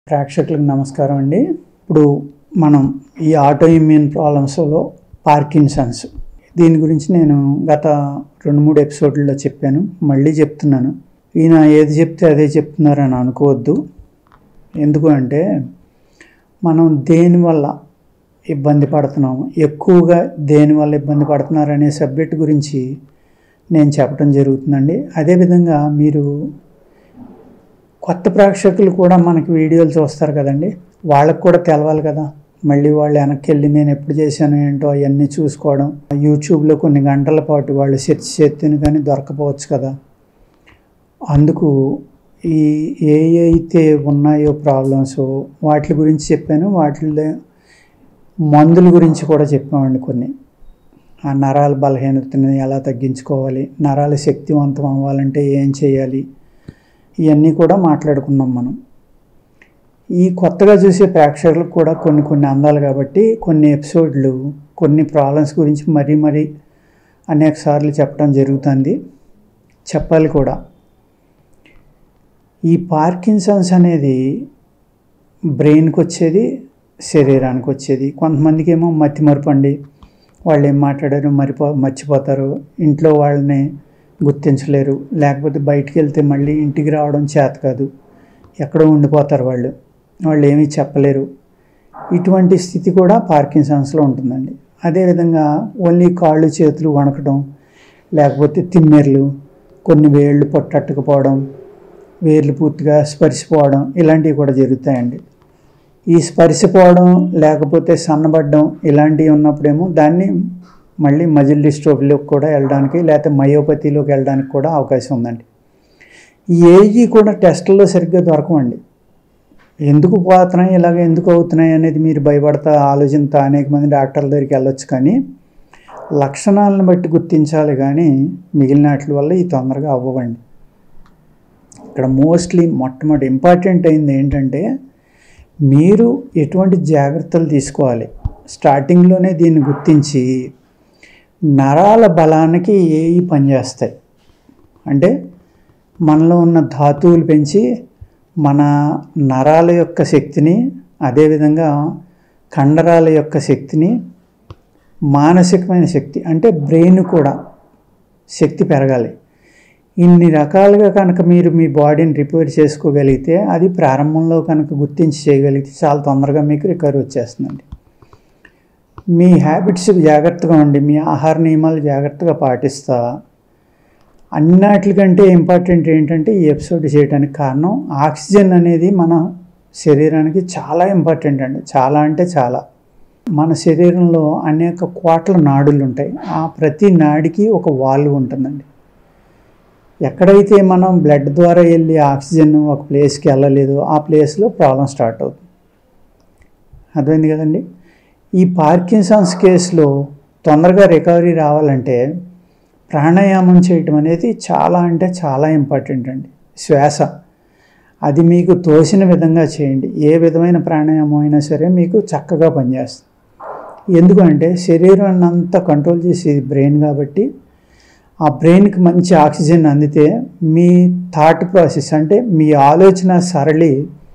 ప్రేక్షకులకు నమస్కారం అండి ఇప్పుడు మనం ఈ ఆటో ఇమ్యూన్ ప్రాబ్లమ్స్లో పార్కిన్సన్స్ దీని గురించి నేను గత రెండు మూడు ఎపిసోడ్లలో చెప్పాను మళ్ళీ చెప్తున్నాను ఈయన ఏది చెప్తే అదే చెప్తున్నారని అనుకోవద్దు ఎందుకు అంటే మనం దేనివల్ల ఇబ్బంది పడుతున్నాము ఎక్కువగా దేనివల్ల ఇబ్బంది పడుతున్నారు అనే సబ్జెక్ట్ గురించి నేను చెప్పడం జరుగుతుందండి అదేవిధంగా మీరు కొత్త ప్రేక్షకులు కూడా మనకి వీడియోలు చూస్తారు కదండి వాళ్ళకు కూడా తెలవాలి కదా మళ్ళీ వాళ్ళు వెనక్కి వెళ్ళి నేను ఎప్పుడు చేశాను ఏంటో అవన్నీ చూసుకోవడం యూట్యూబ్లో కొన్ని గంటల పాటు వాళ్ళు సెర్చ్ చేస్తేనే కానీ దొరకపోవచ్చు కదా అందుకు ఈ ఏ అయితే ఉన్నాయో ప్రాబ్లమ్స్ వాటి గురించి చెప్పాను వాటిలో మందుల గురించి కూడా చెప్పామండి కొన్ని ఆ నరాల బలహీనతని ఎలా తగ్గించుకోవాలి నరాలు శక్తివంతం అవ్వాలంటే ఏం చేయాలి ఇవన్నీ కూడా మాట్లాడుకున్నాం మనం ఈ కొత్తగా చూసే ప్రేక్షకులకు కూడా కొన్ని కొన్ని అందాలు కాబట్టి కొన్ని ఎపిసోడ్లు కొన్ని ప్రాబ్లమ్స్ గురించి మరీ మరీ అనేక సార్లు చెప్పడం జరుగుతుంది చెప్పాలి కూడా ఈ పార్కిన్సన్స్ అనేది బ్రెయిన్కి వచ్చేది శరీరానికి వచ్చేది కొంతమందికి ఏమో మతి మరపండి వాళ్ళు ఏం మాట్లాడారు మరిపో మర్చిపోతారు ఇంట్లో వాళ్ళని గుర్తించలేరు లేకపోతే బయటికి వెళ్తే మళ్ళీ ఇంటికి రావడం చేత కాదు ఎక్కడో ఉండిపోతారు వాళ్ళు వాళ్ళు ఏమీ చెప్పలేరు ఇటువంటి స్థితి కూడా పార్కిన్సన్స్లో ఉంటుందండి అదేవిధంగా ఓన్లీ కాళ్ళు చేతులు వణకడం లేకపోతే తిమ్మెర్లు కొన్ని వేళ్ళు పొట్టట్టుకుపోవడం వేర్లు పూర్తిగా స్పరిసిపోవడం ఇలాంటివి కూడా జరుగుతాయండి ఈ స్పరిసిపోవడం లేకపోతే సన్నబడ్డం ఇలాంటివి ఉన్నప్పుడేమో దాన్ని మళ్ళీ మజిల్ డిస్ట్రోఫీలోకి కూడా వెళ్ళడానికి లేకపోతే మయోపతిలోకి వెళ్ళడానికి కూడా అవకాశం ఉందండి ఈ ఏజీ కూడా టెస్టుల్లో సరిగ్గా దొరకవండి ఎందుకు పోతున్నాయి ఇలాగ ఎందుకు అవుతున్నాయి అనేది మీరు భయపడతా ఆలోచిస్తా అనేక మంది డాక్టర్ల దగ్గరికి వెళ్ళొచ్చు కానీ లక్షణాలను బట్టి గుర్తించాలి కానీ మిగిలిన వాటి వల్ల ఈ తొందరగా అవ్వవండి ఇక్కడ మోస్ట్లీ మొట్టమొదటి ఇంపార్టెంట్ అయింది ఏంటంటే మీరు ఎటువంటి జాగ్రత్తలు తీసుకోవాలి స్టార్టింగ్లోనే దీన్ని గుర్తించి నరాల బలానికి ఏవి పనిచేస్తాయి అంటే మనలో ఉన్న ధాతువులు పెంచి మన నరాల యొక్క శక్తిని అదేవిధంగా కండరాల యొక్క శక్తిని మానసికమైన శక్తి అంటే బ్రెయిన్ కూడా శక్తి పెరగాలి ఇన్ని రకాలుగా కనుక మీరు మీ బాడీని రిపేర్ చేసుకోగలిగితే అది ప్రారంభంలో కనుక గుర్తించి చేయగలిగితే చాలా తొందరగా మీకు రికవరీ వచ్చేస్తుందండి మీ హ్యాబిట్స్ జాగ్రత్తగా ఉండి మీ ఆహార నియమాలు జాగ్రత్తగా పాటిస్తా అన్నిటికంటే ఇంపార్టెంట్ ఏంటంటే ఈ ఎపిసోడ్ చేయడానికి కారణం ఆక్సిజన్ అనేది మన శరీరానికి చాలా ఇంపార్టెంట్ అండి చాలా అంటే చాలా మన శరీరంలో అనేక కోట్ల నాడులు ఉంటాయి ఆ ప్రతి నాడికి ఒక వాల్వ్ ఉంటుందండి ఎక్కడైతే మనం బ్లడ్ ద్వారా వెళ్ళి ఆక్సిజన్ ఒక ప్లేస్కి వెళ్ళలేదో ఆ ప్లేస్లో ప్రాబ్లం స్టార్ట్ అవుతుంది అర్థమైంది కదండి ఈ పార్కిన్సన్స్ కేసులో తొందరగా రికవరీ రావాలంటే ప్రాణాయామం చేయటం అనేది చాలా అంటే చాలా ఇంపార్టెంట్ అండి శ్వాస అది మీకు తోసిన విధంగా చేయండి ఏ విధమైన ప్రాణాయామం అయినా సరే మీకు చక్కగా పనిచేస్తుంది ఎందుకంటే శరీరాన్ని అంతా కంట్రోల్ చేసేది బ్రెయిన్ కాబట్టి ఆ బ్రెయిన్కి మంచి ఆక్సిజన్ అందితే మీ థాట్ ప్రాసెస్ అంటే మీ ఆలోచన సరళి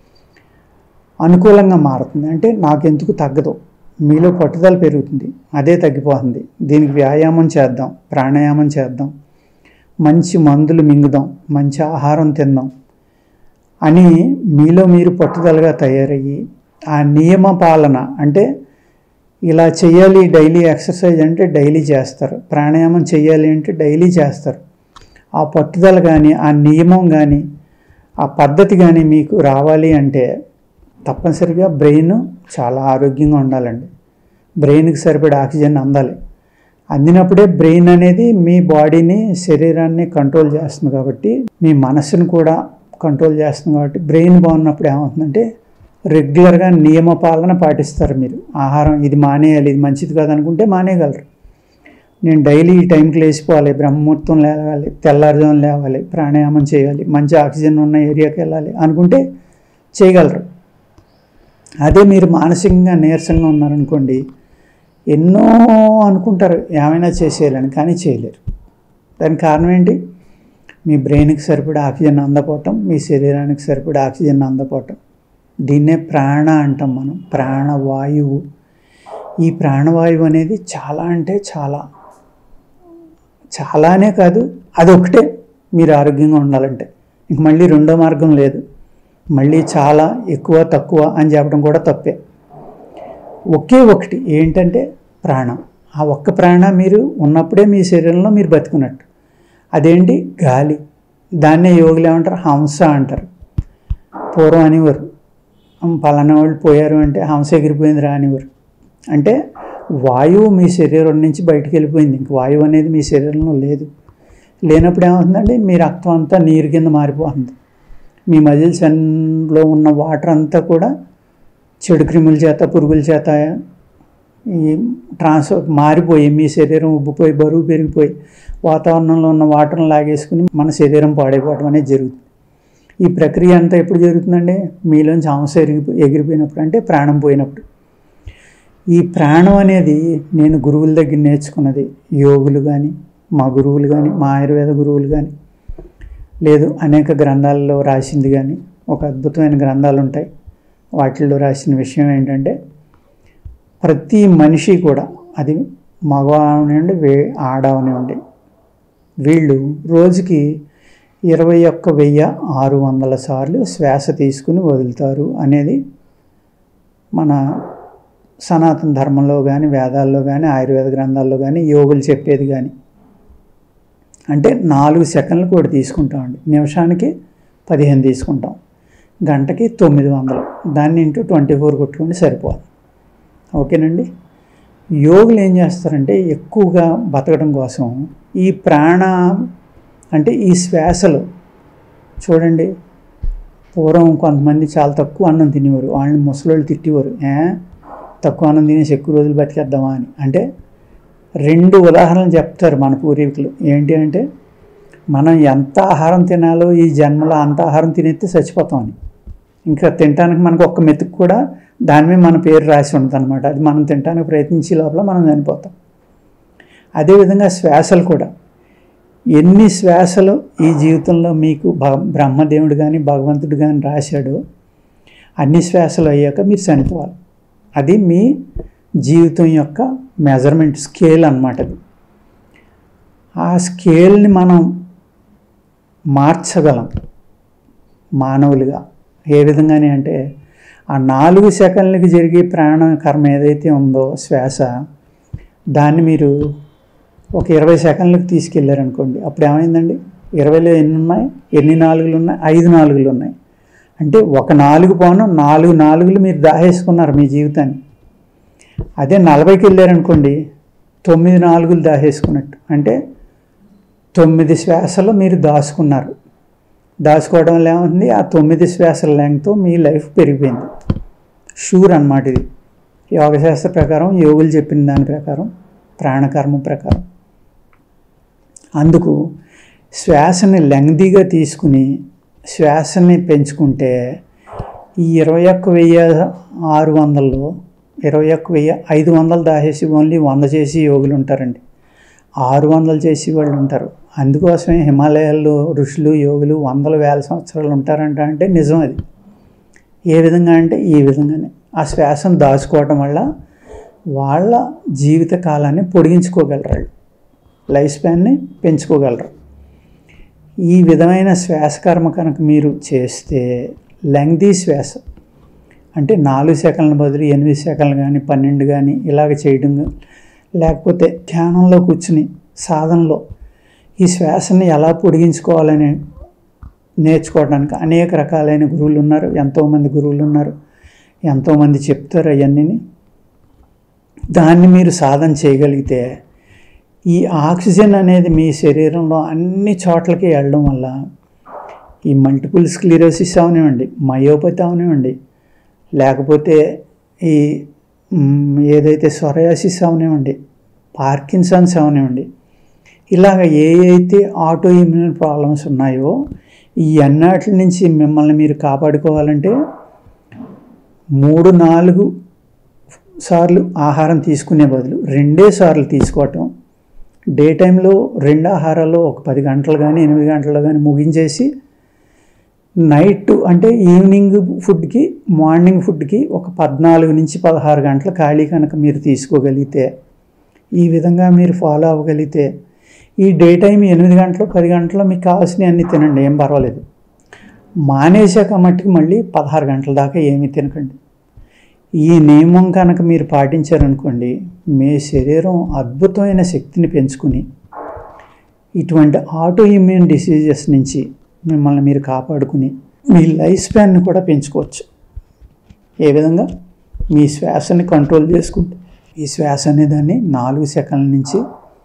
అనుకూలంగా మారుతుంది అంటే నాకెందుకు తగ్గదు మీలో పట్టుదల పెరుగుతుంది అదే తగ్గిపోతుంది దీనికి వ్యాయామం చేద్దాం ప్రాణాయామం చేద్దాం మంచి మందులు మింగుదాం మంచి ఆహారం తిందాం అని మీలో మీరు పట్టుదలగా తయారయ్యి ఆ నియమ పాలన అంటే ఇలా చేయాలి డైలీ ఎక్సర్సైజ్ అంటే డైలీ చేస్తారు ప్రాణాయామం చేయాలి అంటే డైలీ చేస్తారు ఆ పట్టుదల కానీ ఆ నియమం కానీ ఆ పద్ధతి కానీ మీకు రావాలి అంటే తప్పనిసరిగా బ్రెయిన్ చాలా ఆరోగ్యంగా ఉండాలండి బ్రెయిన్కి సరిపడే ఆక్సిజన్ అందాలి అందినప్పుడే బ్రెయిన్ అనేది మీ బాడీని శరీరాన్ని కంట్రోల్ చేస్తుంది కాబట్టి మీ మనసును కూడా కంట్రోల్ చేస్తుంది కాబట్టి బ్రెయిన్ బాగున్నప్పుడు ఏమవుతుందంటే రెగ్యులర్గా నియమ పాలన పాటిస్తారు మీరు ఆహారం ఇది మానేయాలి ఇది మంచిది కాదనుకుంటే మానేయగలరు నేను డైలీ ఈ టైంకి లేచిపోవాలి బ్రహ్మముహూర్తం లేవాలి తెల్లారుజామున లేవాలి ప్రాణాయామం చేయాలి మంచి ఆక్సిజన్ ఉన్న ఏరియాకి వెళ్ళాలి అనుకుంటే చేయగలరు అదే మీరు మానసికంగా నీరసంగా ఉన్నారనుకోండి ఎన్నో అనుకుంటారు ఏమైనా చేసేయాలని కానీ చేయలేరు దానికి కారణం ఏంటి మీ బ్రెయిన్కి సరిపడే ఆక్సిజన్ అందపోవటం మీ శరీరానికి సరిపడే ఆక్సిజన్ అందపోవటం దీన్నే ప్రాణ అంటాం మనం ప్రాణవాయువు ఈ ప్రాణవాయువు అనేది చాలా అంటే చాలా చాలానే కాదు అదొకటే మీరు ఆరోగ్యంగా ఉండాలంటే ఇంక మళ్ళీ రెండో మార్గం లేదు మళ్ళీ చాలా ఎక్కువ తక్కువ అని చెప్పడం కూడా తప్పే ఒకే ఒకటి ఏంటంటే ప్రాణం ఆ ఒక్క ప్రాణ మీరు ఉన్నప్పుడే మీ శరీరంలో మీరు బతుకున్నట్టు అదేంటి గాలి దాన్నే యోగులు ఏమంటారు హంస అంటారు పూర్వం అనేవారు పలానా వాళ్ళు పోయారు అంటే హంస ఎగిరిపోయింది రా అనేవారు అంటే వాయువు మీ శరీరం నుంచి బయటికి వెళ్ళిపోయింది ఇంక వాయువు అనేది మీ శరీరంలో లేదు లేనప్పుడు ఏమవుతుందండి మీ రక్తం అంతా నీరు కింద మారిపోతుంది మీ మజిల్స్ లో ఉన్న వాటర్ అంతా కూడా చెడు క్రిముల చేత పురుగుల చేత ఈ ట్రాన్స్ఫర్ మారిపోయి మీ శరీరం ఉబ్బిపోయి బరువు పెరిగిపోయి వాతావరణంలో ఉన్న వాటర్ని లాగేసుకుని మన శరీరం పాడైపోవడం అనేది జరుగుతుంది ఈ ప్రక్రియ అంతా ఎప్పుడు జరుగుతుందండి మీలోంచి హంస ఎరిగి ఎగిరిపోయినప్పుడు అంటే ప్రాణం పోయినప్పుడు ఈ ప్రాణం అనేది నేను గురువుల దగ్గర నేర్చుకున్నది యోగులు కానీ మా గురువులు కానీ మా ఆయుర్వేద గురువులు కానీ లేదు అనేక గ్రంథాలలో రాసింది కానీ ఒక అద్భుతమైన గ్రంథాలు ఉంటాయి వాటిల్లో రాసిన విషయం ఏంటంటే ప్రతి మనిషి కూడా అది మగ అవనివ్వండి వే ఆడ అవనివ్వండి వీళ్ళు రోజుకి ఇరవై ఒక్క వెయ్యి ఆరు వందల సార్లు శ్వాస తీసుకుని వదులుతారు అనేది మన సనాతన ధర్మంలో కానీ వేదాల్లో కానీ ఆయుర్వేద గ్రంథాల్లో కానీ యోగులు చెప్పేది కానీ అంటే నాలుగు సెకండ్లు కూడా తీసుకుంటామండి నిమిషానికి పదిహేను తీసుకుంటాం గంటకి తొమ్మిది వందలు దాన్ని ఇంటూ ట్వంటీ ఫోర్ కొట్టుకుంటే సరిపోదు ఓకేనండి యోగులు ఏం చేస్తారంటే ఎక్కువగా బతకడం కోసం ఈ ప్రాణ అంటే ఈ శ్వాసలు చూడండి పూర్వం కొంతమంది చాలా తక్కువ అన్నం తినేవారు వాళ్ళని ముసలోళ్ళు తిట్టేవారు ఏ తక్కువ అన్నం తినేసి ఎక్కువ రోజులు బతికేద్దామా అని అంటే రెండు ఉదాహరణలు చెప్తారు మన పూర్వీకులు ఏంటి అంటే మనం ఎంత ఆహారం తినాలో ఈ జన్మలో అంత ఆహారం తినేస్తే చచ్చిపోతామని ఇంకా తినడానికి మనకు ఒక్క మెతుకు కూడా దాని మీద మన పేరు రాసి ఉంటుంది అనమాట అది మనం తినడానికి ప్రయత్నించే లోపల మనం చనిపోతాం అదేవిధంగా శ్వాసలు కూడా ఎన్ని శ్వాసలు ఈ జీవితంలో మీకు భ బ్రహ్మదేవుడు కానీ భగవంతుడు కానీ రాశాడో అన్ని శ్వాసలు అయ్యాక మీరు చనిపోవాలి అది మీ జీవితం యొక్క మెజర్మెంట్ స్కేల్ అన్నమాట అది ఆ స్కేల్ని మనం మార్చగలం మానవులుగా ఏ విధంగానే అంటే ఆ నాలుగు సెకండ్లకి జరిగే ప్రాణ కర్మ ఏదైతే ఉందో శ్వాస దాన్ని మీరు ఒక ఇరవై సెకండ్లకు తీసుకెళ్ళారనుకోండి అప్పుడు ఏమైందండి ఇరవైలో ఎన్ని ఉన్నాయి ఎన్ని నాలుగులు ఉన్నాయి ఐదు నాలుగులు ఉన్నాయి అంటే ఒక నాలుగు పోను నాలుగు నాలుగులు మీరు దాహేసుకున్నారు మీ జీవితాన్ని అదే నలభైకి వెళ్ళారనుకోండి తొమ్మిది నాలుగులు దాహేసుకున్నట్టు అంటే తొమ్మిది శ్వాసలు మీరు దాచుకున్నారు దాచుకోవడం వల్ల ఏమవుతుంది ఆ తొమ్మిది శ్వాసల లెంగ్తో మీ లైఫ్ పెరిగిపోయింది షూర్ అన్నమాట ఇది యోగశాస్త్ర ప్రకారం యోగులు చెప్పిన దాని ప్రకారం ప్రాణకర్మ ప్రకారం అందుకు శ్వాసని లెంగ్దీగా తీసుకుని శ్వాసని పెంచుకుంటే ఈ ఇరవై ఒక్క వెయ్యి ఆరు వందల్లో ఇరవై ఒక్క వెయ్యి ఐదు వందలు దాచేసి ఓన్లీ వంద చేసి యోగులు ఉంటారండి ఆరు వందలు చేసి వాళ్ళు ఉంటారు అందుకోసమే హిమాలయాల్లో ఋషులు యోగులు వందల వేల సంవత్సరాలు ఉంటారంట అంటే నిజం అది ఏ విధంగా అంటే ఈ విధంగానే ఆ శ్వాసను దాచుకోవటం వల్ల వాళ్ళ జీవిత కాలాన్ని పొడిగించుకోగలరు వాళ్ళు లైఫ్ స్పాన్ని పెంచుకోగలరు ఈ విధమైన శ్వాసకర్మ కనుక మీరు చేస్తే లెంగ్దీ శ్వాస అంటే నాలుగు సెకండ్ల బదులు ఎనిమిది సెకండ్లు కానీ పన్నెండు కానీ ఇలాగ చేయడం గా- లేకపోతే ధ్యానంలో కూర్చుని సాధనలో ఈ శ్వాసని ఎలా పొడిగించుకోవాలని నేర్చుకోవడానికి అనేక రకాలైన గురువులు ఉన్నారు ఎంతోమంది గురువులు ఉన్నారు ఎంతోమంది చెప్తారు అవన్నీ దాన్ని మీరు సాధన చేయగలిగితే ఈ ఆక్సిజన్ అనేది మీ శరీరంలో అన్ని చోట్లకి వెళ్ళడం వల్ల ఈ మల్టిపుల్ స్క్లీరోసిస్ అవనివ్వండి మయోపతి అవనివ్వండి లేకపోతే ఈ మ్, ఏదైతే సొరయాసిస్ అవనివ్వండి పార్కిన్సన్స్ అవనివ్వండి ఇలాగ ఏ అయితే ఆటో ఇమ్యూన్ ప్రాబ్లమ్స్ ఉన్నాయో ఈ అన్నిటి నుంచి మిమ్మల్ని మీరు కాపాడుకోవాలంటే మూడు నాలుగు సార్లు ఆహారం తీసుకునే బదులు రెండే సార్లు తీసుకోవటం డే టైంలో రెండు ఆహారాలు ఒక పది గంటలు కానీ ఎనిమిది గంటలు కానీ ముగించేసి నైట్ అంటే ఈవినింగ్ ఫుడ్కి మార్నింగ్ ఫుడ్కి ఒక పద్నాలుగు నుంచి పదహారు గంటల ఖాళీ కనుక మీరు తీసుకోగలిగితే ఈ విధంగా మీరు ఫాలో అవ్వగలిగితే ఈ డే టైం ఎనిమిది గంటలు పది గంటలు మీకు కావాల్సినవి అన్నీ తినండి ఏం పర్వాలేదు మానేశాక మట్టుకు మళ్ళీ పదహారు గంటల దాకా ఏమీ తినకండి ఈ నియమం కనుక మీరు పాటించారనుకోండి మీ శరీరం అద్భుతమైన శక్తిని పెంచుకుని ఇటువంటి ఆటో ఇమ్యూన్ డిసీజెస్ నుంచి మిమ్మల్ని మీరు కాపాడుకుని మీ లైఫ్ స్పాన్ని కూడా పెంచుకోవచ్చు ఏ విధంగా మీ శ్వాసని కంట్రోల్ చేసుకుంటూ ఈ శ్వాస అనేదాన్ని నాలుగు సెకండ్ల నుంచి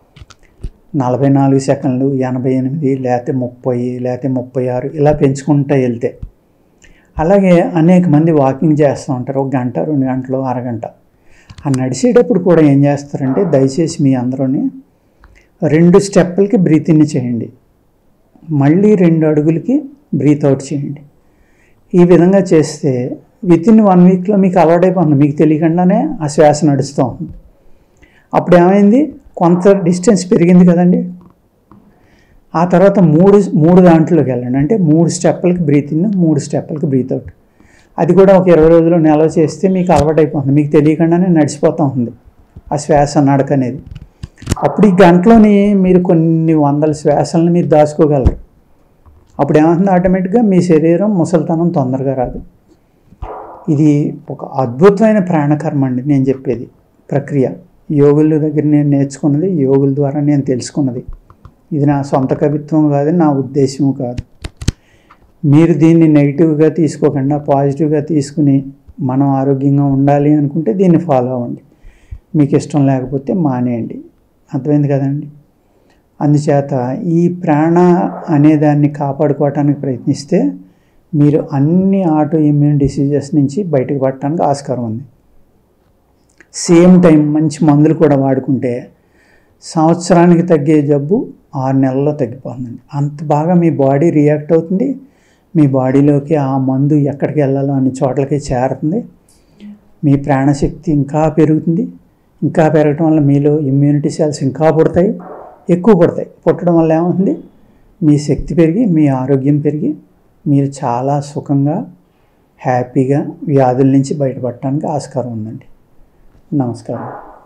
నలభై నాలుగు సెకండ్లు ఎనభై ఎనిమిది లేకపోతే ముప్పై లేకపోతే ముప్పై ఆరు ఇలా పెంచుకుంటూ వెళ్తే అలాగే అనేక మంది వాకింగ్ చేస్తూ ఉంటారు ఒక గంట రెండు గంటలు అరగంట ఆ నడిచేటప్పుడు కూడా ఏం చేస్తారంటే దయచేసి మీ అందరూని రెండు స్టెప్పులకి బ్రీత్ ఇన్ చేయండి మళ్ళీ రెండు అడుగులకి బ్రీత్ అవుట్ చేయండి ఈ విధంగా చేస్తే విత్ ఇన్ వన్ వీక్లో మీకు అలవాటైపోతుంది మీకు తెలియకుండానే ఆ శ్వాస నడుస్తూ ఉంది అప్పుడు ఏమైంది కొంత డిస్టెన్స్ పెరిగింది కదండి ఆ తర్వాత మూడు మూడు దాంట్లోకి వెళ్ళండి అంటే మూడు స్టెప్పులకి బ్రీత్ ఇన్ మూడు స్టెప్పులకి బ్రీత్ అవుట్ అది కూడా ఒక ఇరవై రోజులు నెల చేస్తే మీకు అలవాటైపోతుంది మీకు తెలియకుండానే నడిచిపోతూ ఉంది ఆ శ్వాస నడక అనేది అప్పుడు ఈ గంటలోని మీరు కొన్ని వందల శ్వాసలను మీరు దాచుకోగలరు అప్పుడు ఏమవుతుంది ఆటోమేటిక్గా మీ శరీరం ముసలితనం తొందరగా రాదు ఇది ఒక అద్భుతమైన ప్రాణకర్మ అండి నేను చెప్పేది ప్రక్రియ యోగుల దగ్గర నేను నేర్చుకున్నది యోగుల ద్వారా నేను తెలుసుకున్నది ఇది నా సొంత కవిత్వం కాదు నా ఉద్దేశం కాదు మీరు దీన్ని నెగిటివ్గా తీసుకోకుండా పాజిటివ్గా తీసుకుని మనం ఆరోగ్యంగా ఉండాలి అనుకుంటే దీన్ని ఫాలో అవ్వండి మీకు ఇష్టం లేకపోతే మానేయండి అర్థమైంది కదండి అందుచేత ఈ ప్రాణ అనేదాన్ని కాపాడుకోవటానికి ప్రయత్నిస్తే మీరు అన్ని ఆటో ఇమ్యూన్ డిసీజెస్ నుంచి బయటకు పడటానికి ఆస్కారం ఉంది సేమ్ టైం మంచి మందులు కూడా వాడుకుంటే సంవత్సరానికి తగ్గే జబ్బు ఆరు నెలల్లో తగ్గిపోతుందండి అంత బాగా మీ బాడీ రియాక్ట్ అవుతుంది మీ బాడీలోకి ఆ మందు ఎక్కడికి వెళ్ళాలో అన్ని చోట్లకి చేరుతుంది మీ ప్రాణశక్తి ఇంకా పెరుగుతుంది ఇంకా పెరగటం వల్ల మీలో ఇమ్యూనిటీ సెల్స్ ఇంకా పుడతాయి ఎక్కువ పుడతాయి పుట్టడం వల్ల ఏమవుతుంది మీ శక్తి పెరిగి మీ ఆరోగ్యం పెరిగి మీరు చాలా సుఖంగా హ్యాపీగా వ్యాధుల నుంచి బయటపడటానికి ఆస్కారం ఉందండి నమస్కారం